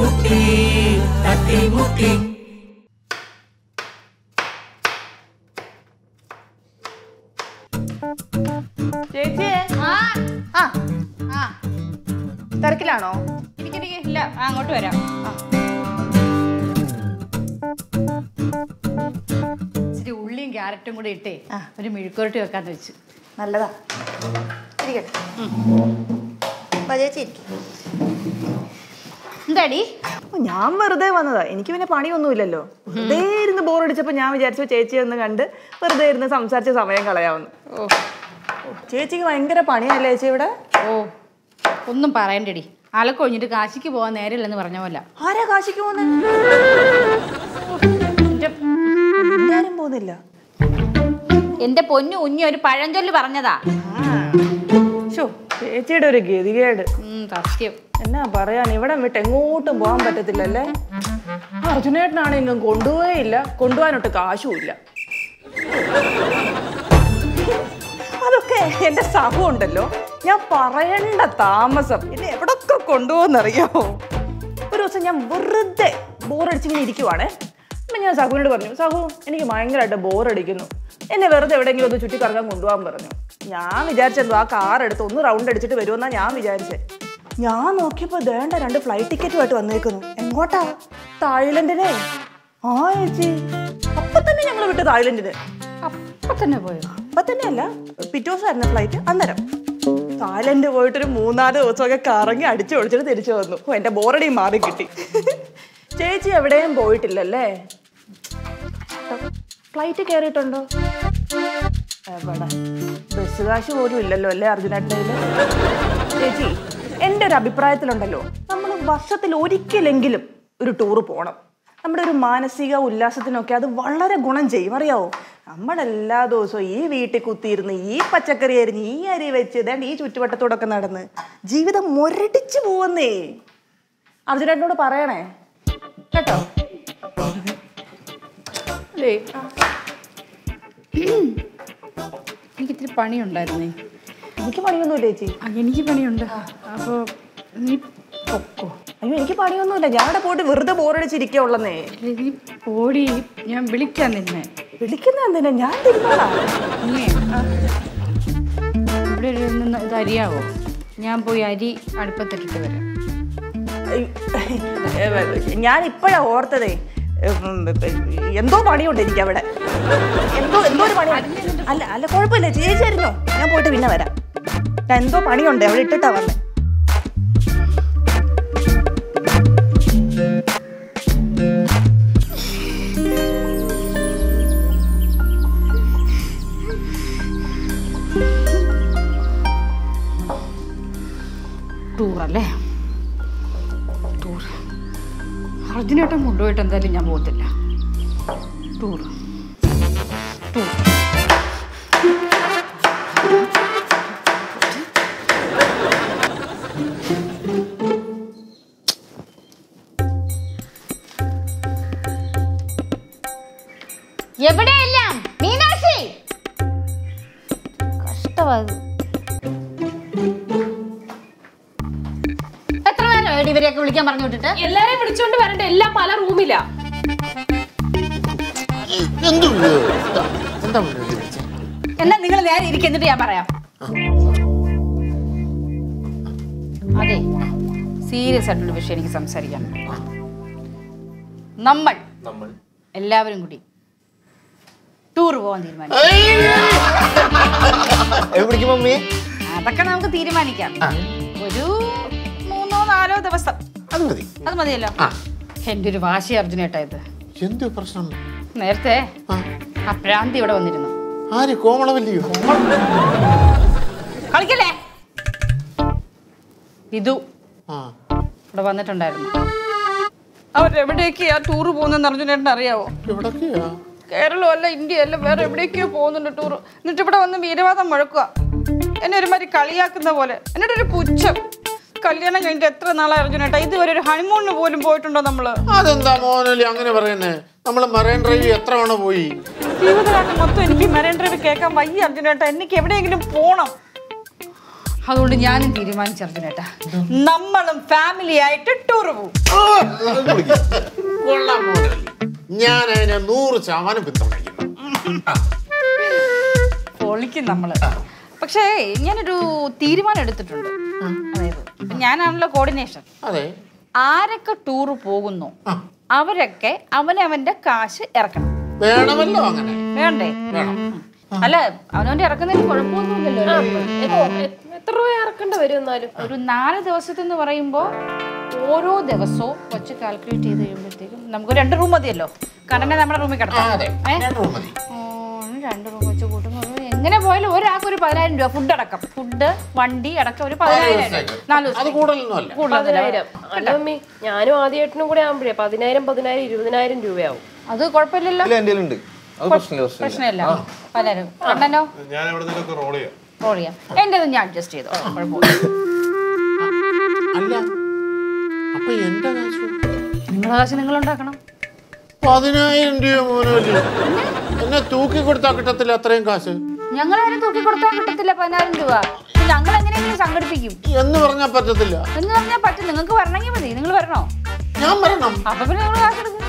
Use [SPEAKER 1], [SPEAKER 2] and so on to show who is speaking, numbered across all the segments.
[SPEAKER 1] തട്ടിമുട്ടി തട്ടിമുട്ടി
[SPEAKER 2] ചേച്ചി
[SPEAKER 3] ആ
[SPEAKER 2] ആ
[SPEAKER 3] ആ
[SPEAKER 2] തിരക്കിലാണോ
[SPEAKER 3] ഇരിക്കിരിക്കെ ഇല്ല ആ, അങ്ങോട്ട് വരാം ഇച്ചിരി ഉള്ളിയും ക്യാരറ്റും കൂടി ഇട്ടേ
[SPEAKER 2] ആ.
[SPEAKER 3] ഒരു മെഴുക്കുരട്ടി വെക്കാന്ന് വെച്ചു
[SPEAKER 2] നല്ലതാ ഇരിക്കട്ടെ വാ, ചേച്ചി ഇരിക്ക്.
[SPEAKER 3] എന്താടി
[SPEAKER 2] ഓ, ഞാൻ വെറുതെ വന്നതാ എനിക്ക് പിന്നെ പണിയൊന്നുമില്ലല്ലോ വെറുതെ ഇരുന്ന് ബോറടിച്ചപ്പോ ഞാൻ വിചാരിച്ചു ചേച്ചി ഒന്ന് കണ്ട് വെറുതെ ഇരുന്ന് സംസാരിച്ച് സമയം കളയാവുന്നു
[SPEAKER 3] ഓ
[SPEAKER 2] ഓ, ചേച്ചിക്ക് ഭയങ്കര പണിയല്ലേ ചേച്ചി ഇവിടെ
[SPEAKER 3] ഓ ഒന്നും പറയണ്ടടി അലക്കൊഴിഞ്ഞിട്ട് കാശിക്ക് പോകാൻ നേരമില്ലെന്ന് പറഞ്ഞ പോലെ
[SPEAKER 2] ആരാ കാശിക്ക് പോകുന്നത്
[SPEAKER 3] എന്റെ
[SPEAKER 2] ആരും പോകുന്നില്ല
[SPEAKER 3] എന്റെ പൊന്നു ഉഞ്ഞി ഒരു പഴഞ്ചൊല്ല് പറഞ്ഞതാ
[SPEAKER 2] ഷോ ചേച്ചിയുടെ ഒരു ഗതികേട്
[SPEAKER 3] ഉം, സത്യം
[SPEAKER 2] എന്നാ പറയാൻ ഇവിടെ വിട്ട് എങ്ങോട്ടും പോകാൻ പറ്റത്തില്ലല്ലേ ആ, അർജുനേട്ടനാണെങ്കിലും കൊണ്ടുപോയില്ല കൊണ്ടുപോകാനൊട്ട് കാശും ഇല്ല അതൊക്കെ എന്റെ സഹം ഉണ്ടല്ലോ ഞാൻ പറയണ്ട താമസം എന്നെ എവിടൊക്കെ കൊണ്ടുപോകുന്നറിയാമോ ഒരു ദിവസം ഞാൻ വെറുതെ ബോറടിച്ചിങ്ങനെ ഇരിക്കുവാണേ അപ്പം ഞാൻ സഹുവിനോട് പറഞ്ഞു സഹു എനിക്ക് ഭയങ്കരമായിട്ട് ബോറടിക്കുന്നു എന്നെ വെറുതെ എവിടെയെങ്കിലും ഒന്ന് ചുറ്റി കറങ്ങാൻ കൊണ്ടുപോകാൻ പറഞ്ഞു ഞാൻ വിചാരിച്ചെന്തോ ആ കാർ എടുത്ത് ഒന്ന് റൗണ്ട് അടിച്ചിട്ട് വരുമെന്നാ ഞാൻ വിചാരിച്ചേ ഞാൻ നോക്കിയപ്പോ ദേണ്ട രണ്ട് ഫ്ലൈറ്റ് ടിക്കറ്റുമായിട്ട് വന്നേക്കുന്നു എങ്ങോട്ടാ തായ്ലൻഡിനെ ആ ചേച്ചി അപ്പൊ തന്നെ ഞങ്ങൾ വിട്ടു തായ്ലൻഡിന്
[SPEAKER 3] അപ്പൊ തന്നെ പോയോ
[SPEAKER 2] അപ്പൊ തന്നെയല്ല പിറ്റേ ദിവസമായിരുന്നു ഫ്ലൈറ്റ് അന്നേരം തായ്ലൻഡ് പോയിട്ട് ഒരു മൂന്നാല് ദിവസമൊക്കെ കറങ്ങി അടിച്ചു ഒളിച്ചിട്ട് തിരിച്ചു വന്നു ഓ, എന്റെ ബോറടി മാറി കിട്ടി ചേച്ചി എവിടെയും പോയിട്ടില്ലല്ലേ ഫ്ലൈറ്റ് കയറിയിട്ടുണ്ടോ എവിടെ ബസ് കാശ് പോലും ഇല്ലല്ലോ അല്ലേ അർജുനേട്ടൻ്റെ ചേച്ചി എൻ്റെ ഒരു അഭിപ്രായത്തിലുണ്ടല്ലോ നമ്മൾ വർഷത്തിൽ ഒരിക്കലെങ്കിലും ഒരു ടൂറ് പോകണം നമ്മുടെ ഒരു മാനസിക ഉല്ലാസത്തിനൊക്കെ അത് വളരെ ഗുണം ചെയ്യും അറിയാവോ നമ്മളെല്ലാ ദിവസവും ഈ വീട്ടിൽ കുത്തിയിരുന്ന് ഈ പച്ചക്കറി അരിഞ്ഞ് ഈ അരി വെച്ച് ഇതേണ്ട ഈ ചുറ്റുവട്ടത്തോടൊക്കെ നടന്ന് ജീവിതം മുരടിച്ചു പോവുന്നേ അർജുനേട്ടനോട് പറയണേ കേട്ടോ
[SPEAKER 3] അല്ലേ എനിക്ക് ഇത്തിരി പണിയുണ്ടായിരുന്നേ
[SPEAKER 2] എനിക്ക് പണിയൊന്നുമില്ല ചേച്ചി
[SPEAKER 3] ആ, എനിക്ക് പണിയുണ്ട് അപ്പോൾ നീ പൊക്കോ
[SPEAKER 2] അയ്യോ എനിക്ക് പണിയൊന്നുമില്ല ഞാൻ അവിടെ പോയിട്ട് വെറുതെ ബോറടിച്ചിരിക്കുള്ളന്നേ
[SPEAKER 3] നീ പോടി ഞാൻ വിളിക്കാം നിന്നെ
[SPEAKER 2] വിളിക്കുന്ന എന്തിനാ ഞാൻ തിരുന്നോളാം
[SPEAKER 3] നീ ഇവിടെ ഒരു നിന്ന് ഇത് അരിയാവോ ഞാൻ പോയി അരി അടുപ്പത്തിട്ടിട്ട് വരാം
[SPEAKER 2] ഞാൻ ഇപ്പോഴാ ഓർത്തതേ ഉം, എന്തോ പണിയുണ്ട് എനിക്ക് അവിടെ എന്തോ എന്തോ ഒരു പണി അല്ല അല്ല കുഴപ്പമില്ല ചേച്ചി അറിഞ്ഞോ ഞാൻ പോയിട്ട് പിന്നെ വരാം ഞാൻ എന്തോ പണിയുണ്ട് അവിടെ ഇട്ടിട്ടാ വന്നേ
[SPEAKER 3] ടൂറല്ലേ ടൂർ അർജുനേട്ടൻ കൊണ്ടുപോയിട്ട് എന്തായാലും ഞാൻ പോകത്തില്ല ടൂർ ടൂർ എവിടെയെല്ലാം മീനാക്ഷി കഷ്ടമായത് എത്ര നേരം ഇവരെയൊക്കെ വിളിക്കാൻ പറഞ്ഞു വിട്ടിട്ട്
[SPEAKER 4] എല്ലാരെയും വിളിച്ചോണ്ട് വരണ്ട എല്ലാം പല റൂമിലാ
[SPEAKER 5] എന്തു എന്താ മുരളി വിളിച്ചേ
[SPEAKER 3] എന്നാ നിങ്ങൾ നേരെ ഇരിക്കുന്നിട്ട് ഞാൻ പറയാം അതെ സീരിയസ് ആയിട്ടുള്ള വിഷയം എനിക്ക് സംസാരിക്കാൻ നമ്മൾ
[SPEAKER 5] നമ്മൾ
[SPEAKER 3] എല്ലാവരും കൂടി ടൂർ പോകാൻ തീരുമാനിച്ചു
[SPEAKER 5] എവിടേക്ക് മമ്മി
[SPEAKER 3] അതൊക്കെ നമുക്ക് തീരുമാനിക്കാം ഒരു മൂന്നോ നാലോ ദിവസം
[SPEAKER 5] അത് മതി
[SPEAKER 3] അത് മതിയല്ലോ
[SPEAKER 5] ആ.
[SPEAKER 3] എൻ്റെ ഒരു വാശി അർജുനേട്ടാ ഇത്
[SPEAKER 5] എന്തോ പ്രശ്നം
[SPEAKER 3] നേരത്തെ
[SPEAKER 5] ആ.
[SPEAKER 3] ആ ഭ്രാന്തി ഇവിടെ വന്നിരുന്നു
[SPEAKER 5] ആര് കോമളവല്ലിയോ
[SPEAKER 3] കളിക്കല്ലേ ഇതു
[SPEAKER 5] ആ
[SPEAKER 3] ഇവിടെ വന്നിട്ടുണ്ടായിരുന്നു അവരെവിടേക്കാ ടൂർ പോകുന്നതെന്ന് അർജുനേട്ടൻ അറിയാവോ
[SPEAKER 5] എവിടൊക്കെയാ
[SPEAKER 3] കേരളം അല്ല ഇന്ത്യ അല്ല വേറെ എവിടേക്കോ പോകുന്നുണ്ട് ടൂർ എന്നിട്ട് ഇവിടെ വന്ന് വീരവാദം മുഴക്കുക എന്നെ ഒരുമാതിരി കളിയാക്കുന്ന പോലെ എന്നിട്ട് ഒരു പുച്ഛം കല്യാണം കഴിഞ്ഞിട്ട് എത്ര നാളായി അർജുനേട്ടാ ഇതുവരെ ഒരു ഹണിമൂണിന് പോലും പോയിട്ടുണ്ടോ നമ്മള്
[SPEAKER 5] അതെന്താ മോനലി അങ്ങനെ പറയുന്നേ നമ്മൾ മറൈൻ ഡ്രൈവ് എത്ര തവണ പോയി
[SPEAKER 3] ജീവിതകാലം മൊത്തം എനിക്ക് മരേൻ ഡ്രൈവ് കേൾക്കാൻ വയ്യ അർജുനേട്ടാ എനിക്ക് എവിടെയെങ്കിലും പോണം അതുകൊണ്ട് ഞാനും തീരുമാനിച്ചു അർജുനേട്ടാ നമ്മളും ഫാമിലി ആയിട്ട് ടൂർ പോകും
[SPEAKER 5] കൊള്ളാം മോനെ ഞാൻ അതിനെ നൂറ് ശതമാനം പിന്തുണയ്ക്കുന്നു ആ,
[SPEAKER 3] പൊളിക്കും നമ്മള് പക്ഷേ ഞാനൊരു തീരുമാനം എടുത്തിട്ടുണ്ട് അതായത് ഞാനാണല്ലോ കോർഡിനേഷൻ
[SPEAKER 5] അതെ
[SPEAKER 3] ആരൊക്കെ ടൂർ പോകുന്നു അവരൊക്കെ അവനവന്റെ കാശ് ഇറക്കണം
[SPEAKER 5] വേണമല്ലോ അങ്ങനെ
[SPEAKER 3] വേണ്ടേ
[SPEAKER 5] വേണം
[SPEAKER 3] അല്ല അവനവന്റെ ഇറക്കുന്നതിന് കുഴപ്പമൊന്നുമില്ലല്ലോ അല്ലേ?
[SPEAKER 4] എത്ര രൂപ ഇറക്കേണ്ട വരും എന്നാലും
[SPEAKER 3] ഒരു നാല് ദിവസത്തെന്ന് പറയുമ്പോൾ ഓരോ ദിവസവും വെച്ച് കാൽക്കുലേറ്റ് ചെയ്ത് കഴിയുമ്പോഴത്തേക്കും നമുക്ക് രണ്ട് റൂം മതിയല്ലോ കണ്ണനെ നമ്മുടെ റൂമിൽ
[SPEAKER 5] ആ,
[SPEAKER 3] കിടക്കാം
[SPEAKER 5] അതെ
[SPEAKER 3] ഏ?
[SPEAKER 5] രണ്ട് room മതി
[SPEAKER 3] ഓ, രണ്ട് റൂം വെച്ച് കൂട്ടുമ്പോൾ എങ്ങനെ പോയാലും ഒരാൾക്ക് ഒരു പതിനായിരം രൂപ ഫുഡ് അടക്കം ഫുഡ് വണ്ടി അടക്കം ഒരു പതിനായിരം
[SPEAKER 5] ദിവസത്തേക്ക്.
[SPEAKER 3] നാല്
[SPEAKER 5] അത് കൂടുതലൊന്നും അല്ല
[SPEAKER 4] പതിനായിരം അല്ല മമ്മി ഞാനും ആദ്യമായിട്ടും കൂടെ ആകുമ്പോഴേ പതിനായിരം പതിനായിരം ഇരുപതിനായിരം രൂപയാവും
[SPEAKER 3] അത് കുഴപ്പമില്ലല്ലോ
[SPEAKER 6] ഇല്ല എൻ്റെ ഉണ്ട് അത് പ്രശ്നമില്ല പ്രശ്നമില്ല
[SPEAKER 3] പ്രശ്നമില്ല പതിനായിരം കണ്ണനോ
[SPEAKER 7] ഞാൻ എവിടെ നിന്നൊക്കെ റോൾ ചെയ്യാം
[SPEAKER 3] റോൾ ചെയ്യാം എൻ്റെത് ഞാൻ അഡ്ജസ്റ്റ് ചെയ്തോ കുഴപ്പമില്ല
[SPEAKER 5] അല്ല അപ്പൊ എന്റെ കാശ്
[SPEAKER 3] നിങ്ങളെ കാശ് നിങ്ങൾ ഉണ്ടാക്കണം
[SPEAKER 5] പതിനായിരം രൂപ മോനോല് എന്നെ തൂക്കി കൊടുത്താ കിട്ടത്തില്ല അത്രയും കാശ്
[SPEAKER 3] ഞങ്ങളാരും തൂക്കി കൊടുത്താൽ കിട്ടത്തില്ല പതിനായിരം രൂപ ഞങ്ങൾ എങ്ങനെയെങ്കിലും സംഘടിപ്പിക്കും
[SPEAKER 5] എന്ന് പറഞ്ഞാൽ പറ്റത്തില്ല
[SPEAKER 3] എന്ന് പറഞ്ഞാൽ പറ്റും നിങ്ങൾക്ക് വരണമെങ്കിൽ മതി നിങ്ങൾ വരണോ
[SPEAKER 5] ഞാൻ പറയണം
[SPEAKER 3] അപ്പൊ പിന്നെ നിങ്ങൾ കാശ് എടുക്കും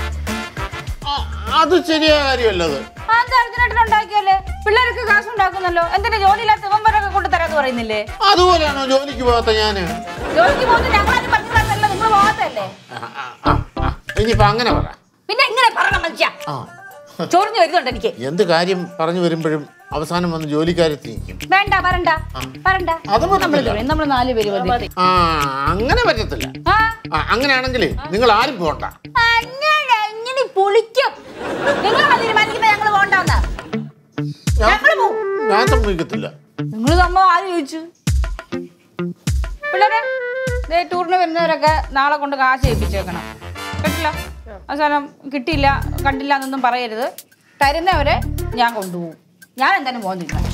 [SPEAKER 5] ആ, അത് ശരിയായ കാര്യമല്ല അത്
[SPEAKER 3] എന്താ അർജുനേട്ടൻ ഉണ്ടാക്കിയല്ലേ പിള്ളേർക്ക് കാശ് ഉണ്ടാക്കുന്നല്ലോ എന്തിനാ ജോലിയില്ലാത്ത ഇവന്മാരൊക്കെ കൊണ്ട് തരാന്ന് പറയുന്നില്ലേ
[SPEAKER 5] അതുപോലെയാണോ ജോലിക്ക് പോകാത്ത ഞാന്
[SPEAKER 3] ജോലിക്ക് പോകുന്നത് ഞങ്ങളാരും പറ്റുന്നതല്ല നിങ്ങൾ പോകാത്തല്ലേ
[SPEAKER 5] ആ, ആ, ആ, ആ. ഇനിയിപ്പോ അങ്ങനെ പറ
[SPEAKER 3] പിന്നെ എങ്ങനെ പറയണം മനുഷ്യ
[SPEAKER 5] ആ
[SPEAKER 3] ചൊറിഞ്ഞു വരുന്നുണ്ട് എനിക്ക്
[SPEAKER 5] എന്ത് കാര്യം പറഞ്ഞു വരുമ്പോഴും അവസാനം വന്ന് ജോലിക്കാരെത്തി നിൽക്കും
[SPEAKER 3] വേണ്ട പറണ്ട പറണ്ട
[SPEAKER 5] അത് പറ്റത്തില്ല.
[SPEAKER 3] നമ്മൾ നമ്മൾ നാല് പേര് മതി
[SPEAKER 5] ആ അങ്ങനെ പറ്റത്തില്ല
[SPEAKER 3] ആ
[SPEAKER 5] ആ അങ്ങനെയാണെങ്കിൽ നിങ്ങൾ ആരും പോകണ്ട
[SPEAKER 3] അങ്ങനെ ഇങ്ങനെ പൊളിക്കും നിങ്ങളാണ് തീരുമാനിക്കുന്നത് ഞങ്ങൾ പോണ്ടെന്ന് ഞങ്ങൾ പോവും
[SPEAKER 5] ഞാൻ സമ്മതിക്കത്തില്ല
[SPEAKER 3] നിങ്ങൾ നമ്മൾ ആര് ചോദിച്ചു പിള്ളേരെ ദേ ടൂറിന് വരുന്നവരൊക്കെ നാളെ കൊണ്ട് കാശ് ഏൽപ്പിച്ചേക്കണം കേട്ടില്ല അവസാനം കിട്ടിയില്ല കണ്ടില്ല എന്നൊന്നും പറയരുത് തരുന്നവരെ ഞാൻ കൊണ്ടുപോകും ഞാൻ എന്തായാലും പോകാൻ തീരുമാനിച്ചു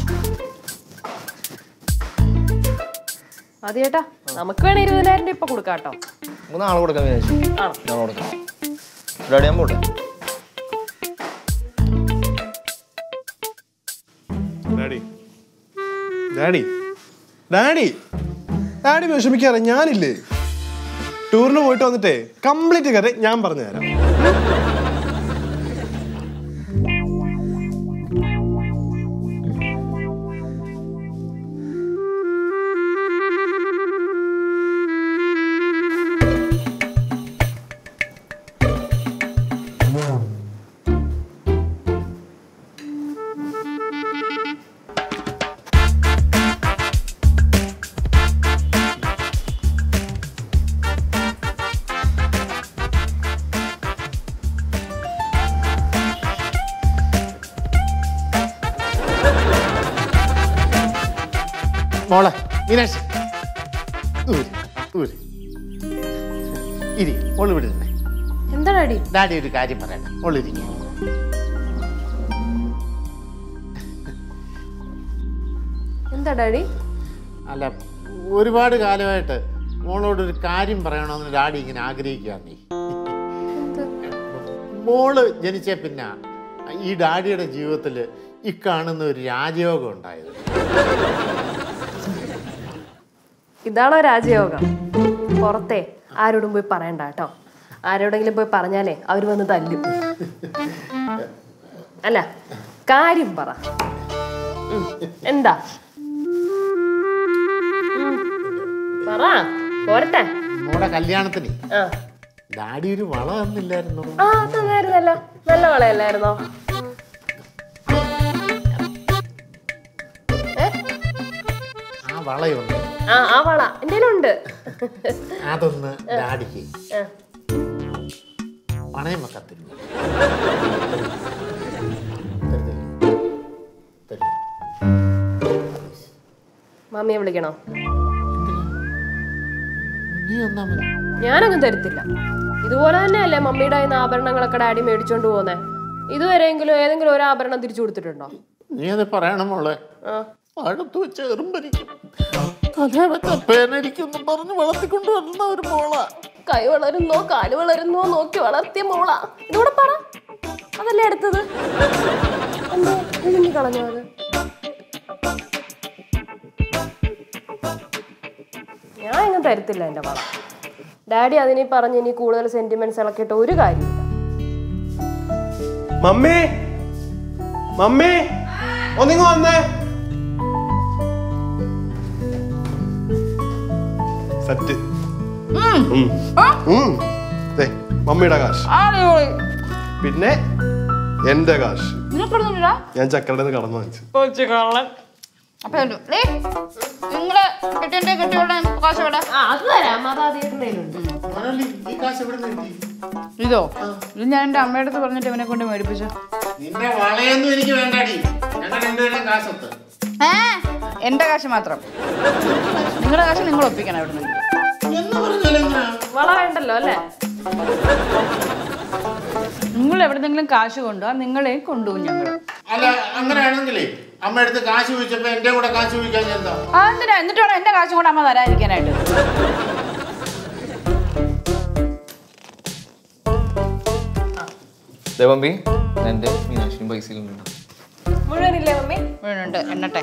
[SPEAKER 4] ആദ്യേട്ടാ നമുക്ക് വേണേ ഇരുപതിനായിരം രൂപ ഇപ്പൊ കൊടുക്കാം കേട്ടോ
[SPEAKER 6] മൂന്ന് ആളെ കൊടുക്കാൻ വിചാരിച്ചു
[SPEAKER 4] ആണോ
[SPEAKER 6] ഞാൻ കൊടുക്കാം ഡാഡി ഞാൻ പോട്ടെ
[SPEAKER 7] ഡാഡി ഡാഡി ഡാഡി ഡാഡി വിഷമിക്കാറ് ഞാനില്ലേ ടൂറിന് പോയിട്ട് വന്നിട്ടേ കംപ്ലീറ്റ് കാര്യം ഞാൻ പറഞ്ഞു തരാം
[SPEAKER 5] മോളെ മീനാക്ഷി ഊര്, ഊര്. ഇരി മോള് വിടുന്നേ
[SPEAKER 4] എന്താ ഡാഡി
[SPEAKER 5] ഡാഡി ഒരു കാര്യം പറയട്ടെ മോളിരിക്കും
[SPEAKER 4] എന്താ ഡാഡി
[SPEAKER 5] അല്ല ഒരുപാട് കാലമായിട്ട് മോളോട് ഒരു കാര്യം പറയണമെന്ന് ഡാഡി ഇങ്ങനെ ആഗ്രഹിക്കുക നീ മോള് ജനിച്ച പിന്നെ ഈ ഡാഡിയുടെ ജീവിതത്തിൽ ഈ കാണുന്ന ഒരു രാജയോഗം ഉണ്ടായത്
[SPEAKER 4] ഇതാണോ രാജയോഗം പുറത്തെ ആരോടും പോയി പറയണ്ട കേട്ടോ ആരോടെങ്കിലും പോയി പറഞ്ഞാലേ അവർ വന്ന് തല്ലും അല്ല കാര്യം പറ ഉം, എന്താ ഉം, പറ പോരട്ടെ
[SPEAKER 5] മോളെ കല്യാണത്തിന്
[SPEAKER 4] ആ
[SPEAKER 5] ഡാഡി ഒരു വള തന്നില്ലായിരുന്നു
[SPEAKER 4] ആ തന്നായിരുന്നല്ലോ നല്ല വളയല്ലായിരുന്നോ ഏ?
[SPEAKER 5] ആ വളയൊന്ന്
[SPEAKER 4] ആ ആ വള എൻ്റെ ഉണ്ട്
[SPEAKER 5] അതൊന്ന് ഡാഡിക്ക്
[SPEAKER 4] ആ.
[SPEAKER 5] പണയം വെക്കത്തില്ല
[SPEAKER 4] മമ്മിയെ വിളിക്കണോ
[SPEAKER 5] നീ ഒന്നാ മതി
[SPEAKER 4] ഞാനൊന്നും തരത്തില്ല ഇതുപോലെ തന്നെയല്ലേ മമ്മിയുടെ കയ്യിൽ നിന്ന് ആഭരണങ്ങളൊക്കെ ഡാഡി മേടിച്ചോണ്ട് പോന്നെ ഇതുവരെയെങ്കിലും ഏതെങ്കിലും ഒരു ആഭരണം തിരിച്ചു കൊടുത്തിട്ടുണ്ടോ
[SPEAKER 5] നീ അത് പറയണം മോളെ
[SPEAKER 4] ആ
[SPEAKER 5] അടുത്ത് വെച്ച് എറുമ്പരിക്കും തലേ വെച്ച പേനരിക്കും പറഞ്ഞ് വളർത്തിക്കൊണ്ട് വരുന്ന ഒരു മോള
[SPEAKER 4] കൈ വളരുന്നോ കാല് വളരുന്നോ നോക്കി വളർത്തിയ മോള ഇതൂടെ പറ അതല്ലേ എടുത്തത് എന്തോ വിഴുങ്ങി കളഞ്ഞോ അത് ഞാൻ ഇങ്ങ് തരത്തില്ല എൻ്റെ വള ഡാഡി അതിനെ പറഞ്ഞ് ഇനി കൂടുതൽ സെന്റിമെന്റ്സ് ഇളക്കിയിട്ട് ഒരു കാര്യമില്ല
[SPEAKER 7] മമ്മി മമ്മി ഒന്നിങ്ങ് വന്നേ സെറ്റ് ഉം. ഉം. ദേ, മമ്മിയുടെ കാശ്
[SPEAKER 3] അടിപൊളി
[SPEAKER 7] പിന്നെ എന്റെ കാശ്
[SPEAKER 3] നിനക്കൊടുന്നില്ല
[SPEAKER 7] ഞാൻ ചക്കരയുടെ നിന്ന് കടന്നു വാങ്ങിച്ചു
[SPEAKER 3] കൊച്ചു കള്ളൻ അപ്പൊ ഉണ്ട്. ദേ, നിങ്ങളെ കെട്ടിന്റെ കെട്ടിയുടെ കാശ് എവിടെ
[SPEAKER 4] ആ അത് തരാം അത് ആദ്യമായിട്ട് കയ്യിലുണ്ട്
[SPEAKER 5] മോനോലി, ഈ കാശ് എവിടെ നിന്ന് കിട്ടി
[SPEAKER 3] ഇതോ ഇത് ഞാൻ എന്റെ അമ്മയുടെ അടുത്ത് പറഞ്ഞിട്ട് ഇവനെ കൊണ്ട് മേടിപ്പിച്ചു
[SPEAKER 5] നിന്റെ വളയൊന്നും എനിക്ക് വേണ്ടാടി ഞങ്ങൾ രണ്ടുപേരും കാശൊത്ത്
[SPEAKER 3] ഏ എന്റെ കാശ് മാത്രം നിങ്ങളുടെ കാശ് നിങ്ങൾ ഒപ്പിക്കണം ഇവിടെ നിന്ന്
[SPEAKER 5] എന്ന് പറഞ്ഞാൽ എങ്ങനെയാ
[SPEAKER 4] വള വേണ്ടല്ലോ അല്ലേ
[SPEAKER 3] നിങ്ങൾ എവിടെന്നെങ്കിലും കാശ് കൊണ്ടുപോവാ നിങ്ങളെ കൊണ്ടുപോകും ഞങ്ങൾ
[SPEAKER 5] അല്ല അങ്ങനെയാണെങ്കിലേ അമ്മ അടുത്ത് കാശ് ചോദിച്ചപ്പോ എന്റെ കൂടെ കാശ് ചോദിക്കാൻ എന്താ
[SPEAKER 3] അതെന്തിനാ എന്നിട്ട് വേണം എന്റെ കാശും കൂടെ അമ്മ തരാതിരിക്കാനായിട്ട്
[SPEAKER 6] ദേവമ്പി എന്റെ മീനാക്ഷിയും പൈസയിലും
[SPEAKER 4] മുഴുവനില്ലേ മമ്മി
[SPEAKER 3] വീണുണ്ട് എണ്ണട്ടെ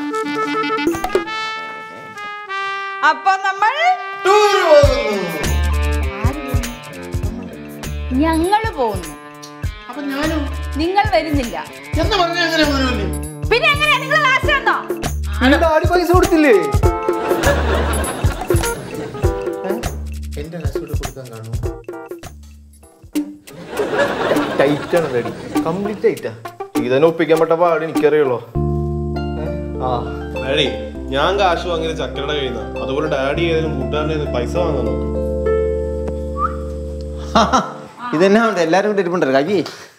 [SPEAKER 3] അപ്പൊ നമ്മൾ
[SPEAKER 5] ടൂർ പോകുന്നു
[SPEAKER 3] ഞങ്ങള് പോകുന്നു
[SPEAKER 5] അപ്പൊ ഞാനും
[SPEAKER 3] നിങ്ങൾ വരുന്നില്ല
[SPEAKER 5] എന്ന് പറഞ്ഞ എങ്ങനെ മോനോലി
[SPEAKER 3] പിന്നെ എങ്ങനെയാ നിങ്ങൾ കാശ് തന്നോ
[SPEAKER 6] ഡാഡി പൈസ കൊടുത്തില്ലേ
[SPEAKER 5] എന്റെ കാശ് കൂടെ കൊടുക്കാൻ കാണും
[SPEAKER 6] ടൈറ്റ് ആണ് ഡാഡി കംപ്ലീറ്റ് ടൈറ്റാ ഇതന്നെ ഒപ്പിക്കാൻ പറ്റ പാട് എനിക്കറിയുള്ളൂ ഏ? ആ
[SPEAKER 7] ഡാഡി ഞാൻ കാശ് വാങ്ങിയത് ചക്കരയുടെ കയ്യിൽ നിന്ന് അതുപോലെ ഡാഡി ഏതെങ്കിലും കൂട്ടുകാരൻ്റെ കയ്യിൽ നിന്ന് പൈസ വാങ്ങാൻ നോക്കും
[SPEAKER 8] ഇതന്നെ ഉണ്ട് എല്ലാരും കൂടെ ഇരിപ്പുണ്ടല്ലോ കവി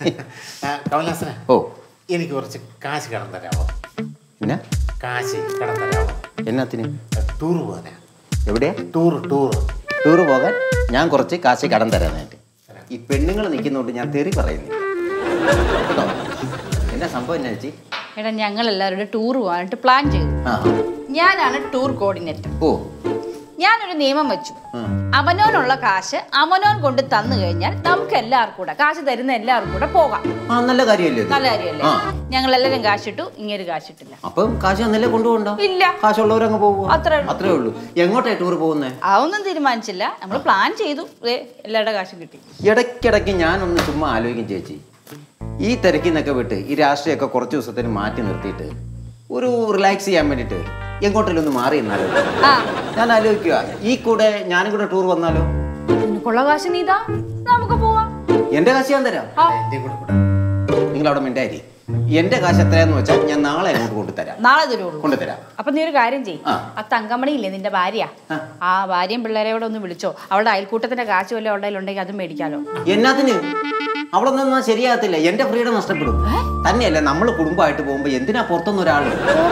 [SPEAKER 5] കമലാസന
[SPEAKER 8] ഓ
[SPEAKER 5] എനിക്ക് കുറച്ച് കാശ് കടം തരാമോ
[SPEAKER 8] പിന്നെ
[SPEAKER 5] കാശ് കടം തരാമോ
[SPEAKER 8] എന്നാത്തിന്
[SPEAKER 5] ടൂർ പോകാനാ
[SPEAKER 8] എവിടെയാ
[SPEAKER 5] ടൂർ ടൂർ
[SPEAKER 8] ടൂറ് പോകാൻ ഞാൻ കുറച്ച് കാശ് കടം തരാനായിട്ട് ഈ പെണ്ണുങ്ങൾ നിൽക്കുന്നോണ്ട് ഞാൻ തെറി പറയുന്നില്ല കേട്ടോ എന്നാ സംഭവം എന്നാ ചേച്ചി
[SPEAKER 3] എടാ ഞങ്ങൾ എല്ലാവരുടെ ടൂർ പോകാനായിട്ട് പ്ലാൻ ചെയ്തു
[SPEAKER 8] ആ
[SPEAKER 3] ഞാനാണ് ടൂർ കോർഡിനേറ്റർ
[SPEAKER 8] ഓ
[SPEAKER 3] ഞാനൊരു നിയമം വെച്ചു
[SPEAKER 8] ഉം.
[SPEAKER 3] അവനോനുള്ള കാശ് അവനോൻ കൊണ്ട് തന്നു കഴിഞ്ഞാൽ നമുക്ക് എല്ലാവർക്കും കൂടെ കാശ് തരുന്ന എല്ലാവർക്കും കൂടെ പോകാം
[SPEAKER 8] ആ നല്ല കാര്യമല്ലേ ഇത്?
[SPEAKER 3] നല്ല കാര്യമല്ലേ
[SPEAKER 8] ആ
[SPEAKER 3] ഞങ്ങൾ എല്ലാവരും കാശിട്ടു ഇങ്ങനെ കാശിട്ടില്ല
[SPEAKER 8] അപ്പം കാശ് അന്നല്ലേ കൊണ്ടുപോകണ്ടോ
[SPEAKER 3] ഇല്ല
[SPEAKER 8] കാശുള്ളവരങ്ങ് പോകുമോ
[SPEAKER 3] അത്രേ ഉള്ളൂ.
[SPEAKER 8] അത്രേ ഉള്ളൂ എങ്ങോട്ടാ ടൂർ പോകുന്നേ
[SPEAKER 3] അതൊന്നും തീരുമാനിച്ചില്ല നമ്മൾ പ്ലാൻ ചെയ്തു ദേ, എല്ലാവരുടെ കാശും കിട്ടി
[SPEAKER 8] ഇടയ്ക്കിടയ്ക്ക് ഞാനൊന്ന് ചുമ്മാ ആലോചിക്കും ചേച്ചി ഈ തിരക്കിൽ നിന്നൊക്കെ വിട്ട് ഈ രാഷ്ട്രീയമൊക്കെ കുറച്ച് ദിവസത്തിന് മാറ്റി നിർത്തിയിട്ട് ഒരു റിലാക്സ് ചെയ്യാൻ വേണ്ടിയിട്ട് എങ്ങോട്ടെങ്കിലും ഒന്ന് മാറി എന്നാലോ
[SPEAKER 3] ആ
[SPEAKER 8] ഞാൻ ആലോചിക്കുക ഈ കൂടെ ഞാനും കൂടെ ടൂർ വന്നാലോ
[SPEAKER 3] നിനക്കുള്ള കാശ് നീതാ നമുക്ക് പോവാം
[SPEAKER 8] എന്റെ കാശ് ഞാൻ തരാം
[SPEAKER 3] ആ
[SPEAKER 5] എന്റെ കൂടെ കൂടെ
[SPEAKER 8] നിങ്ങൾ അവിടെ മിണ്ടായി എന്റെ കാശ് എത്രയാന്ന് വെച്ചാൽ ഞാൻ നാളെ അങ്ങോട്ട് കൊണ്ടുതരാം
[SPEAKER 3] നാളെ തരുള്ളൂ
[SPEAKER 8] കൊണ്ടുതരാം
[SPEAKER 3] അപ്പൊ നീ ഒരു കാര്യം ചെയ്യ്
[SPEAKER 8] ആ.
[SPEAKER 3] ആ തങ്കമണി ഇല്ലേ നിന്റെ ഭാര്യ
[SPEAKER 8] ആ.
[SPEAKER 3] ആ ഭാര്യയും പിള്ളേരെ കൂടെ ഒന്ന് വിളിച്ചോ അവളുടെ അയൽക്കൂട്ടത്തിന്റെ കാശ് വല്ല അവളുടെ ഉണ്ടെങ്കിൽ അതും മേടിക്കാലോ
[SPEAKER 8] എന്നാത്തിന് അവളൊന്നും ശരിയാകത്തില്ല എന്റെ ഫ്രീഡം നഷ്ടപ്പെടും തന്നെയല്ല നമ്മൾ കുടുംബമായിട്ട് പോകുമ്പോ എന്തിനാ പുറത്തുനിന്ന് ഒരാള്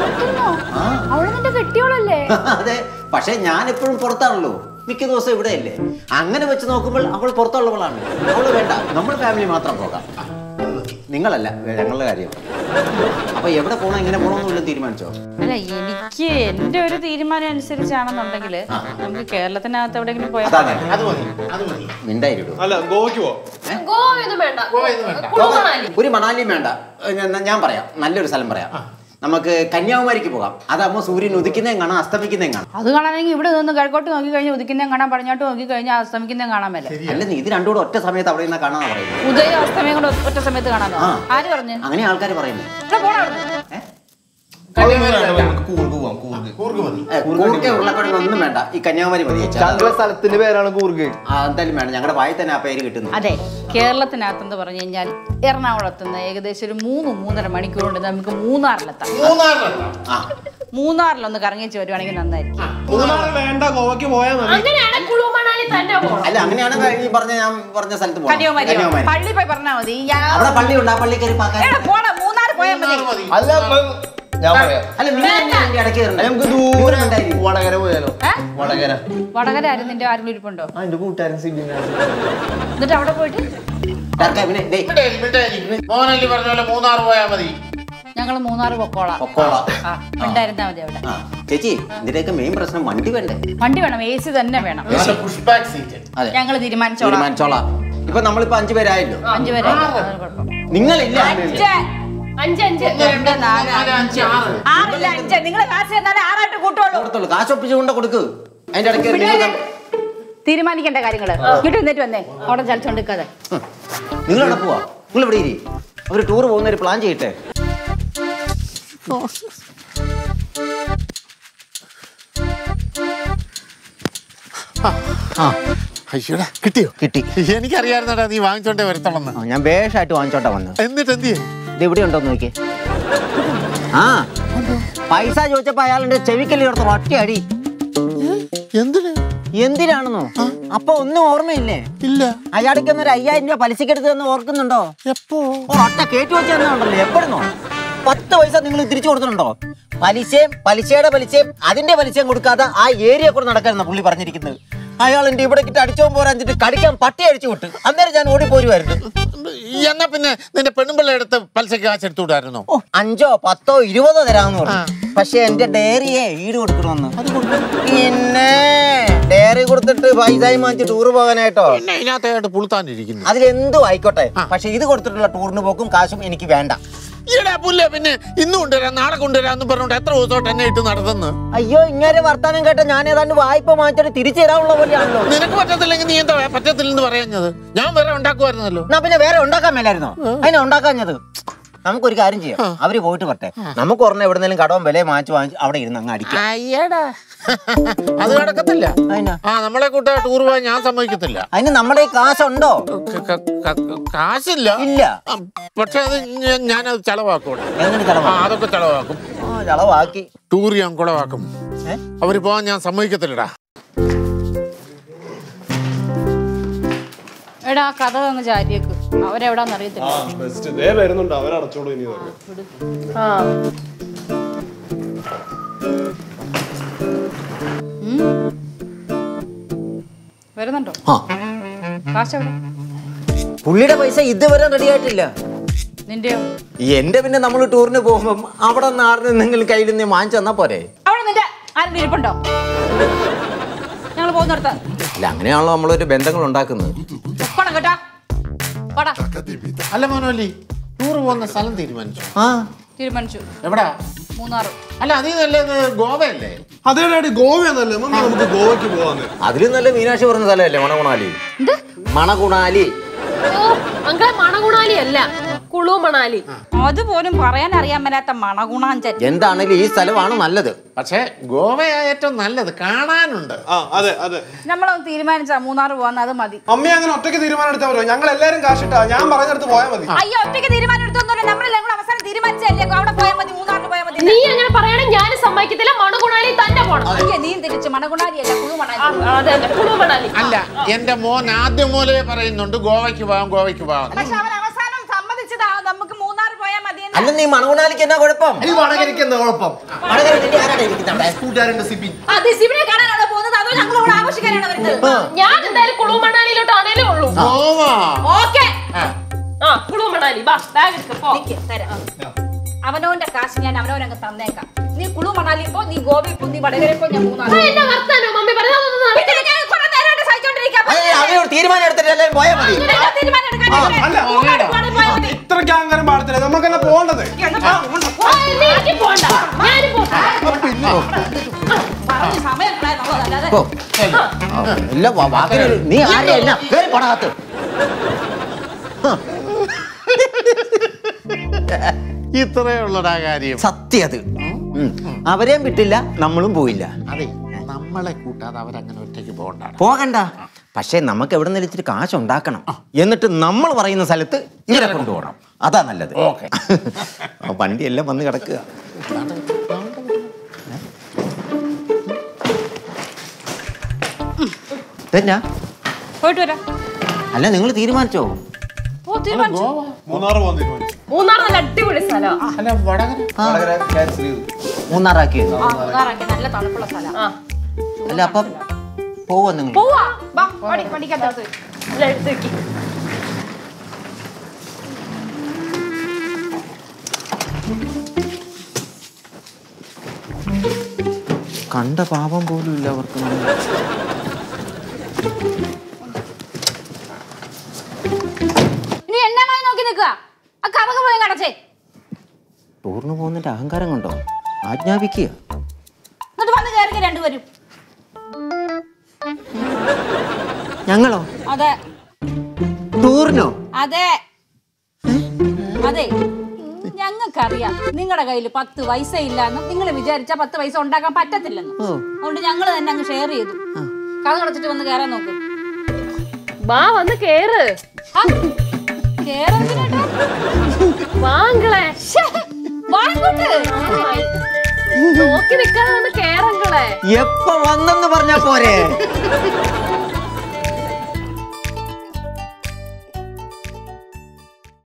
[SPEAKER 8] ആ
[SPEAKER 3] അവള് നിന്റെ കെട്ടിയോളല്ലേ
[SPEAKER 8] അതെ പക്ഷെ ഞാൻ എപ്പോഴും പുറത്താണല്ലോ മിക്ക ദിവസം ഇവിടെയല്ലേ അങ്ങനെ വെച്ച് നോക്കുമ്പോൾ അവൾ പുറത്തുള്ളവളാണ് അവള് വേണ്ട നമ്മൾ ഫാമിലി മാത്രം പോകാം നിങ്ങളല്ല ഞങ്ങളുടെ കാര്യം അപ്പൊ എവിടെ പോകണം എങ്ങനെ പോകണമെന്നില്ല തീരുമാനിച്ചോ
[SPEAKER 3] അല്ല എനിക്ക് എന്റെ ഒരു തീരുമാനം അനുസരിച്ചാണെന്നുണ്ടെങ്കിൽ നമുക്ക് കേരളത്തിനകത്ത് എവിടെയെങ്കിലും പോയാൽ
[SPEAKER 8] അതാണ്
[SPEAKER 5] അത് മതി അത് മതി
[SPEAKER 8] മിണ്ടായിട്ടോ
[SPEAKER 7] അല്ല ഗോവയ്ക്ക് പോ
[SPEAKER 4] ഗോവയൊന്നും വേണ്ട
[SPEAKER 5] ഗോവയൊന്നും വേണ്ട
[SPEAKER 4] കുളു മണാലി
[SPEAKER 8] ഒരു മണാലിയും വേണ്ട ഏ, ഞാൻ- ഞാൻ പറയാം നല്ലൊരു സ്ഥലം പറയാം നമുക്ക് കന്യാകുമാരിക്ക് പോകാം അതാകുമ്പോൾ സൂര്യൻ ഉദിക്കുന്നതും കാണാം അസ്തമിക്കുന്നതും കാണാം
[SPEAKER 3] അത് കാണാനെങ്കിൽ ഇവിടെ നിന്ന് കിഴക്കോട്ട് നോക്കി കഴിഞ്ഞാൽ ഉദിക്കുന്നതും കാണാൻ പടിഞ്ഞോട്ട് നോക്കി കഴിഞ്ഞാൽ അസ്തമിക്കുന്നതും കാണാൻ മേലെ
[SPEAKER 8] അല്ല നീ ഇത് രണ്ടും കൂടെ ഒറ്റ സമയത്ത് അവിടെ നിന്ന് കാണാൻ പറയുന്നത്
[SPEAKER 3] ഉദയം അസ്തമയം കൂടെ ഒറ്റ സമയത്ത് കാണാനോ
[SPEAKER 8] ആ.
[SPEAKER 3] ആര് പറഞ്ഞു
[SPEAKER 8] അങ്ങനെ ആൾക്കാർ പറയുന്നത്
[SPEAKER 3] ഇവിടെ പോടാ അവിടുന്ന്.
[SPEAKER 6] നമുക്ക് കൂർഗ് പോവാം കൂർഗ്
[SPEAKER 5] കൂർഗ് മതി
[SPEAKER 8] ഏ, കൂർക്കെ ഉരുളക്കിഴങ്ങ് ഒന്നും വേണ്ട ഈ കന്യാകുമാരി മതി ചേച്ചാ.
[SPEAKER 6] ഞങ്ങളെ സ്ഥലത്തിന്റെ പേരാണ് കൂർഗ്
[SPEAKER 8] ആ, എന്തായാലും വേണം ഞങ്ങളുടെ വായി തന്നെ ആ പേര് കിട്ടുന്നു
[SPEAKER 3] അതെ കേരളത്തിനകത്തെന്ന് പറഞ്ഞു കഴിഞ്ഞാൽ എറണാകുളത്ത് നിന്ന് ഏകദേശം ഒരു മൂന്ന് മൂന്നര മണിക്കൂർ കൊണ്ട് നമുക്ക് മൂന്നാറിലെത്താം
[SPEAKER 5] മൂന്നാറിലെത്താം
[SPEAKER 8] ആ
[SPEAKER 3] മൂന്നാറിലൊന്ന് കറങ്ങിച്ച് വരുവാണെങ്കിൽ നന്നായിരിക്കും
[SPEAKER 7] മൂന്നാർ വേണ്ട ഗോവയ്ക്ക് പോയാൽ മതി
[SPEAKER 4] അങ്ങനെയാണ് കുളു മണാലി തന്നെ പോണം
[SPEAKER 8] അല്ല അങ്ങനെയാണ് ഈ പറഞ്ഞ ഞാൻ പറഞ്ഞ സ്ഥലത്ത് പോകണം.
[SPEAKER 3] കന്യാകുമാരി
[SPEAKER 8] കന്യാകുമാരി
[SPEAKER 3] പള്ളി പോയി പറഞ്ഞാൽ മതി ഞാൻ
[SPEAKER 8] അവിടെ പള്ളി ഉണ്ട് ആ പള്ളി കയറി പാക്കാൻ
[SPEAKER 3] എടാ, പോടാ മൂന്നാർ പോയാൽ മതി
[SPEAKER 5] മൂന്നാർ മതി
[SPEAKER 6] അല്ല അപ്പൊ ഞാൻ പറയാം
[SPEAKER 8] അല്ല നിങ്ങൾ എന്നെ ഇതിന്റെ ഇടയ്ക്ക് കയറണ്ടേ?
[SPEAKER 6] നമുക്ക്
[SPEAKER 8] ദൂരം
[SPEAKER 6] ദൂരം
[SPEAKER 8] ഉണ്ടായിരിക്കും.
[SPEAKER 6] വടകര പോയാലോ
[SPEAKER 3] ഏ?
[SPEAKER 6] വടകര
[SPEAKER 3] വടകര ആരും നിന്റെ ആരെങ്കിലും ഇരിപ്പുണ്ടോ
[SPEAKER 6] ആ എന്റെ കൂട്ടുകാരൻ സിബിൻ
[SPEAKER 3] എന്നിട്ട് അവിടെ പോയിട്ട്
[SPEAKER 8] ടർക്ക, പിന്നെ ദേ,
[SPEAKER 5] ഇവിടെ മിണ്ടായി മോനല്ലി പറഞ്ഞ പോലെ മൂന്നാർ പോയാൽ മതി
[SPEAKER 3] ഞങ്ങൾ മൂന്നാർ പൊക്കോളാം
[SPEAKER 8] പൊക്കോളാം.
[SPEAKER 3] ആ ഉണ്ടായിരുന്നാ മതി അവിടെ
[SPEAKER 8] ആ ചേച്ചി ഇതിന്റെയൊക്കെ മെയിൻ പ്രശ്നം വണ്ടി വേണ്ടേ
[SPEAKER 3] വണ്ടി വേണം എ സി തന്നെ വേണം
[SPEAKER 5] നല്ല പുഷ് ബാക്ക് സീറ്റ്
[SPEAKER 8] അതെ
[SPEAKER 3] ഞങ്ങൾ തീരുമാനിച്ചോളാം
[SPEAKER 8] തീരുമാനിച്ചോളാം ഇപ്പൊ നമ്മളിപ്പോ അഞ്ചു പേരായല്ലോ
[SPEAKER 3] അഞ്ചു പേരെ അതൊരു കുഴപ്പം.
[SPEAKER 8] നിങ്ങളില്ല
[SPEAKER 3] അഞ്ച്
[SPEAKER 4] അഞ്ച് അഞ്ച്
[SPEAKER 3] ഒന്ന്, രണ്ട് നാല് അഞ്ച് ആറില്ല അഞ്ച് നിങ്ങൾ കാശ് തന്നാലേ ആറായിട്ട് കൂട്ടുള്ളൂ
[SPEAKER 8] കൊടുത്തോളൂ കാശ് ഒപ്പിച്ചു കൊണ്ട് കൊടുക്ക് അതിന്റെ ഇടയ്ക്ക് നിങ്ങൾ തമ്മിൽ-
[SPEAKER 3] തീരുമാനിക്കേണ്ട കാര്യങ്ങള് ഇങ്ങോട്ട് എന്നിട്ട് വന്നേ അവിടെ ചലിച്ചോണ്ടിരിക്കാതെ
[SPEAKER 8] നിങ്ങൾ എവിടെ പോവാ നിങ്ങൾ ഇവിടെ ഇരി ഒരു ടൂർ പോകുന്ന ഒരു പ്ലാൻ ചെയ്യട്ടെ ആ
[SPEAKER 5] അയ്യോടാ കിട്ടിയോ
[SPEAKER 8] കിട്ടി
[SPEAKER 5] എനിക്കറിയായിരുന്നടാ നീ വാങ്ങിച്ചോണ്ടേ വരത്തോളന്ന്
[SPEAKER 8] ആ, ഞാൻ ബേഷായിട്ട് വാങ്ങിച്ചോട്ടാ വന്നത്
[SPEAKER 5] എന്നിട്ട് എന്ത് ചെയ്യും
[SPEAKER 8] ഇത് ഇവിടെ ഉണ്ടോ നോക്കി ആ പൈസ ചോദിച്ചപ്പോ അയാളുടെ ചെവിക്കല്ലി കൊടുത്ത ഒറ്റ അടി
[SPEAKER 5] എന്തിന്
[SPEAKER 8] എന്തിനാണെന്നോ അപ്പൊ ഒന്നും ഓർമ്മയില്ലേ
[SPEAKER 5] ഇല്ല
[SPEAKER 8] അയാൾക്ക് ഒരു അയ്യായിരം രൂപ പലിശക്ക് എടുത്തതെന്ന് ഓർക്കുന്നുണ്ടോ
[SPEAKER 5] എപ്പോ
[SPEAKER 8] ഓ, ഒറ്റ കേട്ടു വെച്ച് തന്നുണ്ടല്ലോ എപ്പോഴുന്നോ പത്ത് പൈസ നിങ്ങൾ തിരിച്ചു കൊടുത്തിട്ടുണ്ടോ പലിശയും പലിശയുടെ പലിശയും അതിന്റെ പലിശയും കൊടുക്കാതെ ആ ഏരിയ കൂടെ നടക്കാനെന്ന പുള്ളി പറഞ്ഞിരിക്കുന്നത് അയാൾ എന്റെ ഇവിടെ കിട്ടി അടിച്ചോ പോരാഞ്ഞിട്ട് കടിക്കാൻ പട്ടി അടിച്ചു വിട്ട് അന്നേരം ഞാൻ ഓടിപ്പോരുമായിരുന്നു
[SPEAKER 5] എന്നാ പിന്നെ നിന്റെ പെണ്ണുമ്പിള്ള എടുത്ത് പലിശക്ക് കാശ് എടുത്തുവിടായിരുന്നോ
[SPEAKER 8] ഓ അഞ്ചോ പത്തോ ഇരുപതോ തരാമെന്ന് പറഞ്ഞു പക്ഷെ എന്റെ ഡയറിയെ ഈട് കൊടുക്കണമെന്ന് പിന്നെ ഡയറി കൊടുത്തിട്ട് പൈസയും വാങ്ങിച്ച് ടൂർ പോകാനായിട്ടോ
[SPEAKER 5] പിന്നെ ഇതിനകത്തായിട്ട് പുളുത്താനിരിക്കുന്നു
[SPEAKER 8] അതിലെന്തും ആയിക്കോട്ടെ പക്ഷെ ഇത് കൊടുത്തിട്ടുള്ള ടൂറിന് പോക്കും കാശും എനിക്ക് വേണ്ട
[SPEAKER 5] ഈടാ പുല്ലേ പിന്നെ ഇന്ന് കൊണ്ടുവരാം നാളെ കൊണ്ടുവരാന്ന് പറഞ്ഞോണ്ട് എത്ര ദിവസമായിട്ട് എന്നെ ഇട്ട് നടത്തുന്നു
[SPEAKER 8] അയ്യോ ഇങ്ങനെ വർത്താനം കേട്ട ഞാൻ ഏതാണ്ട് വായ്പ വാങ്ങിച്ചിട്ട് തിരിച്ചു തരാനുള്ള പോലെയാണല്ലോ
[SPEAKER 5] നിനക്ക് പറ്റത്തില്ലെങ്കിൽ നീ എന്താ പറ്റത്തില്ലെന്ന് പറയുന്നത് ഞാൻ വേറെ ഉണ്ടാക്കുമായിരുന്നല്ലോ
[SPEAKER 8] എന്നാ പിന്നെ വേറെ ഉണ്ടാക്കാൻ മേലായിരുന്നോ അതിനെ ഉണ്ടാക്കാഞ്ഞത് നമുക്കൊരു കാര്യം ചെയ്യാം അവര് പോയിട്ട് പറ്റേ നമുക്ക് ഒരെണ്ണം എവിടെന്നെങ്കിലും കടവും വില വാങ്ങിച്ച് വാങ്ങിച്ച് അവിടെ ഇരുന്ന് അങ്ങ് അടിക്കാം
[SPEAKER 5] അയ്യടാ അത് നടക്കത്തില്ല
[SPEAKER 8] അതിനാ
[SPEAKER 5] ആ നമ്മളെ കൂട്ട ടൂർ പോകാൻ ഞാൻ സമ്മതിക്കത്തില്ല
[SPEAKER 8] അതിന് നമ്മുടെ ഈ കാശുണ്ടോ
[SPEAKER 5] ക- ക- ക- കാശില്ല
[SPEAKER 8] ഇല്ല
[SPEAKER 5] ആ, പക്ഷെ അത് ഞാൻ- ഞാനത് ചെലവാക്കൂടെ
[SPEAKER 8] എങ്ങനെ
[SPEAKER 5] ആ
[SPEAKER 8] ചെലവാ
[SPEAKER 5] അതൊക്കെ ചെലവാക്കും
[SPEAKER 8] ആ ചെലവാക്കി
[SPEAKER 5] ടൂർ ഞാൻ കുളവാക്കും
[SPEAKER 8] ഏ?
[SPEAKER 5] അവര് പോകാൻ ഞാൻ സമ്മതിക്കത്തില്ലടാ
[SPEAKER 3] എടാ ആ കഥ അങ്ങ് ചാരിയേക്ക് അവരെവിടാന്ന് അറിയത്തില്ല
[SPEAKER 7] ആ ബെസ്റ്റ് ദേ വരുന്നുണ്ട് അവരടച്ചോളൂ ഇനി ഇതൊക്കെ
[SPEAKER 4] ആ
[SPEAKER 3] വരുന്നുണ്ടോ
[SPEAKER 8] ആ
[SPEAKER 3] കാശ് എവിടെ
[SPEAKER 8] പുള്ളിയുടെ പൈസ ഇതുവരെ റെഡി ആയിട്ടില്ല
[SPEAKER 3] നിന്റെയോ
[SPEAKER 8] എന്റെ പിന്നെ നമ്മൾ ടൂറിന് പോകുമ്പം അവിടെ നാറിന് നിങ്ങൾ കയ്യിൽ നിന്ന് വാങ്ങിച്ചു തന്നാ പോരെ
[SPEAKER 3] അവിടെ നിന്റെ ആരും ഇരിപ്പുണ്ടോ ഞങ്ങൾ പോകുന്നിടത്ത്
[SPEAKER 8] അല്ല അങ്ങനെയാണല്ലോ നമ്മളൊരു ബന്ധങ്ങൾ ഉണ്ടാക്കുന്നത്
[SPEAKER 3] പൊക്കണം കേട്ടാ പടാ
[SPEAKER 5] അല്ല മനോലി ടൂർ പോകുന്ന സ്ഥലം തീരുമാനിച്ചു
[SPEAKER 8] ആ
[SPEAKER 3] തീരുമാനിച്ചു
[SPEAKER 5] എവിടാ
[SPEAKER 3] മൂന്നാറ്
[SPEAKER 5] അല്ല അതീ നല്ലത് ഗോവയല്ലേ
[SPEAKER 7] അതേ ഡാഡി ഗോവയെന്നല്ലേ മമ്മി നമുക്ക് ഗോവയ്ക്ക് പോവാന്ന്
[SPEAKER 8] അതിലും നല്ല മീനാക്ഷി പറഞ്ഞ സ്ഥലമല്ലേ മണകുണാലി മണകുണാലി
[SPEAKER 4] ഓ അങ്കളെ മണഗുണാലി അല്ല കുളു മണാലി
[SPEAKER 3] അതുപോലും പറയാൻ അറിയാൻ മേലാത്ത മണഗുണാഞ്ചൻ
[SPEAKER 8] എന്താണേലും ഈ സ്ഥലമാണ് നല്ലത്
[SPEAKER 5] പക്ഷേ ഗോവയാ ഏറ്റവും നല്ലത് കാണാനുണ്ട്
[SPEAKER 7] ആ അതെ അതെ
[SPEAKER 3] നമ്മളൊന്ന് തീരുമാനിച്ചാ മൂന്നാറ് പോവാന്ന് അത് മതി
[SPEAKER 7] അമ്മ അങ്ങനെ ഒറ്റയ്ക്ക് തീരുമാനം എടുത്താൽ മതിയോ ഞങ്ങൾ എല്ലാരും കാശിട്ടാ ഞാൻ പറഞ്ഞെടുത്ത് പോയാൽ മതി
[SPEAKER 3] അയ്യോ ഒറ്റയ്ക്ക് തീരുമാനം എടുത്തൊന്നുമില്ല നമ്മളെല്ലാം കൂടെ അവസാനം തീരുമാനിച്ചല്ലേ അവിടെ പോയാൽ മതി മൂന്നാറിന് പോയാൽ മതി
[SPEAKER 4] നീ അങ്ങനെ പറയണേ ഞാനും സമ്മതിക്കത്തില്ല മണഗുണാലി തന്നെ പോണം
[SPEAKER 3] അയ്യോ നീ തിരിച്ച് മണഗുണാരിയല്ല കുളു
[SPEAKER 4] ആ,
[SPEAKER 3] മണാലി
[SPEAKER 4] അതെ അതെ കുളു മണാലി
[SPEAKER 5] അല്ല എന്റെ മോൻ ആദ്യം മൂലേ പറയുന്നുണ്ട് ഗോവയ്ക്ക് പോകാം ഗോവയ്ക്ക് പോകാം
[SPEAKER 3] പക്ഷെ അവൻ അവസാനം സമ്മതിച്ചതാ നമുക്ക് മൂന്നാർ പോയാൽ മതി
[SPEAKER 8] അല്ല നീ മണകുണാലിക്ക് എന്നാ കുഴപ്പം
[SPEAKER 6] ഈ വടകരിക്ക് എന്താ കുഴപ്പം
[SPEAKER 8] വടകരയിൽ ആരാടാ ഇരിക്കുന്നത് അവിടെ?
[SPEAKER 6] കൂട്ടുകാരന്റെ സിബിൻ
[SPEAKER 3] ആ ദിശിവിനെ കാണാനാണോ പോകുന്നത് അതോ ഞങ്ങൾ ഇവിടെ ആഘോഷിക്കാനാണോ വരുന്നത്
[SPEAKER 4] ഞാൻ എന്തായാലും കുളു മണാലിയിലോട്ടാണേലേ ഉള്ളൂ
[SPEAKER 5] ഗോവ
[SPEAKER 3] ഓക്കെ
[SPEAKER 4] ആ കുളു മണാലി ബാ ബാഗ് എടുക്ക പോ
[SPEAKER 3] തരാം അവനവന്റെ കാശ് ഞാൻ അവനവനങ്ങ് തന്നേക്കാം നീ കുളു മണാലി പോ നീ ഗോവയിൽ പോ നീ വടകരയിൽ പോ ഞാൻ മൂന്നാർ
[SPEAKER 4] ആ, എന്നെ വർത്താനോ മമ്മി പറഞ്ഞതൊന്നും
[SPEAKER 8] അതെ, അവരോട് തീരുമാനം എടുത്തിട്ട് എല്ലാവരും പോയാൽ മതി
[SPEAKER 7] ഇത്രയ്ക്ക് അഹങ്കാരം പാടത്തില്ല നമുക്കെല്ലാം പോകേണ്ടത്
[SPEAKER 4] എനിക്ക് പോണ്ട ഞാനും പോട്ടെ
[SPEAKER 3] സമയം കളയാനുള്ളതല്ലാതെ
[SPEAKER 8] ഓ. ഇല്ല വാ- വാക്കിനൊരു നീ ആരെയും എല്ലാം കേറി പോണകത്ത്
[SPEAKER 5] ഇത്രയേ ഉള്ളടാ കാര്യം
[SPEAKER 8] സത്യം അത് ഉം. അവരെയും വിട്ടില്ല നമ്മളും പോയില്ല
[SPEAKER 5] അതെ നമ്മളെ കൂട്ടാതെ അവരങ്ങനെ ഒറ്റയ്ക്ക് പോകണ്ടാണ്
[SPEAKER 8] പോകണ്ട പക്ഷേ നമുക്ക് എവിടെ നിന്ന് ഇച്ചിരി കാശ് ഉണ്ടാക്കണം എന്നിട്ട് നമ്മൾ പറയുന്ന സ്ഥലത്ത് ഇവരെ കൊണ്ടുപോകണം അതാ നല്ലത്
[SPEAKER 5] ഓക്കേ.
[SPEAKER 8] ആ വണ്ടിയെല്ലാം വന്ന് കിടക്കുക ഇതെന്നാ
[SPEAKER 3] പോയിട്ട് വരാം
[SPEAKER 8] അല്ല നിങ്ങൾ തീരുമാനിച്ചോ
[SPEAKER 3] ഓ തീരുമാനിച്ചു
[SPEAKER 7] മൂന്നാറ് പോകാൻ തീരുമാനിച്ചു
[SPEAKER 4] മൂന്നാർ നല്ല അടിപൊളി സ്ഥലം
[SPEAKER 5] അല്ല വടകര
[SPEAKER 8] മൂന്നാറാക്കിയത്
[SPEAKER 3] ആ മൂന്നാറാക്കി നല്ല തണുപ്പുള്ള സ്ഥലം
[SPEAKER 4] ആ
[SPEAKER 8] അല്ല അപ്പം പോവോ നിങ്ങൾ
[SPEAKER 3] പോവാ വാ പടി പഠിക്കാത്തത്
[SPEAKER 4] ഇല്ല, എടുത്ത് വെക്ക്.
[SPEAKER 8] കണ്ട പാപം പോലും ഇല്ല അവർക്ക്
[SPEAKER 3] ഇനി എന്നെ മായി നോക്കി നിൽക്കുക ആ കഥക പോയി കടച്ചേ
[SPEAKER 8] ടൂറിന് പോകുന്നതിന്റെ അഹങ്കാരം കൊണ്ടോ ആജ്ഞാപിക്കുക
[SPEAKER 3] എന്നിട്ട് വന്ന് കയറി രണ്ടുപേരും
[SPEAKER 8] ഞങ്ങളോ
[SPEAKER 3] അതെ
[SPEAKER 8] ടൂറിനോ
[SPEAKER 3] അതെ അതെ ഞങ്ങൾക്കറിയാം നിങ്ങളുടെ കയ്യിൽ പത്ത് പൈസ ഇല്ലാന്നും നിങ്ങൾ വിചാരിച്ച പത്ത് പൈസ ഉണ്ടാക്കാൻ പറ്റത്തില്ലെന്നും
[SPEAKER 8] ഓ
[SPEAKER 3] അതുകൊണ്ട് ഞങ്ങൾ തന്നെ അങ്ങ് ഷെയർ ചെയ്തു കഥ അടച്ചിട്ട് വന്ന് കയറാൻ നോക്കും
[SPEAKER 4] വാ വന്ന് കേറ്
[SPEAKER 3] കേറാൻ എന്തിനാട്ടാ?
[SPEAKER 4] വാങ്കളെ
[SPEAKER 3] ശ്ശേ, വാ ഇങ്ങോട്ട്.
[SPEAKER 4] നോക്കി നിക്കാതെ വന്ന് കേറങ്ങളെ
[SPEAKER 8] എപ്പോ വന്നെന്ന് പറഞ്ഞാ പോരെ